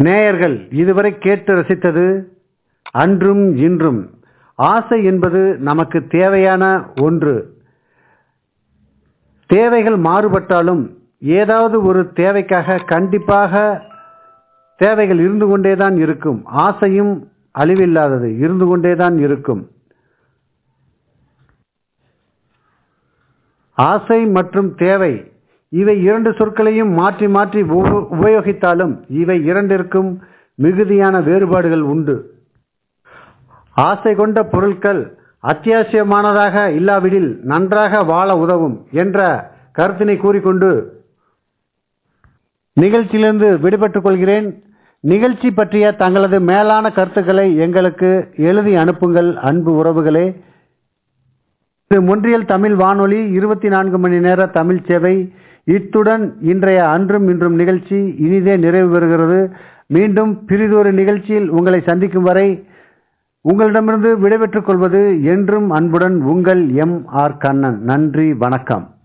நேயர்கள் இதுவரை கேட்டு ரசித்தது அன்றும் இன்றும் ஆசை என்பது நமக்கு தேவையான ஒன்று தேவைகள் மாறுபட்டாலும் ஏதாவது ஒரு தேவைக்காக கண்டிப்பாக தேவைகள் இருந்து கொண்டேதான் இருக்கும் ஆசையும் அழிவில்லாதது இருந்து கொண்டேதான் இருக்கும் ஆசை மற்றும் தேவை இவை இரண்டு சொற்களையும் மாற்றி மாற்றி உப- உபயோகித்தாலும் இவை இரண்டிற்கும் மிகுதியான வேறுபாடுகள் உண்டு ஆசை கொண்ட பொருட்கள் அத்தியாவசியமானதாக இல்லாவிடில் நன்றாக வாழ உதவும் என்ற கருத்தினை கூறிக்கொண்டு நிகழ்ச்சியிலிருந்து விடுபட்டுக் கொள்கிறேன் நிகழ்ச்சி பற்றிய தங்களது மேலான கருத்துக்களை எங்களுக்கு எழுதி அனுப்புங்கள் அன்பு உறவுகளே இது மொன்றியல் தமிழ் வானொலி இருபத்தி நான்கு மணி நேர தமிழ் சேவை இத்துடன் இன்றைய அன்றும் இன்றும் நிகழ்ச்சி இனிதே நிறைவு பெறுகிறது மீண்டும் பிரிதொரு நிகழ்ச்சியில் உங்களை சந்திக்கும் வரை உங்களிடமிருந்து விடைபெற்றுக் கொள்வது என்றும் அன்புடன் உங்கள் எம் ஆர் கண்ணன் நன்றி வணக்கம்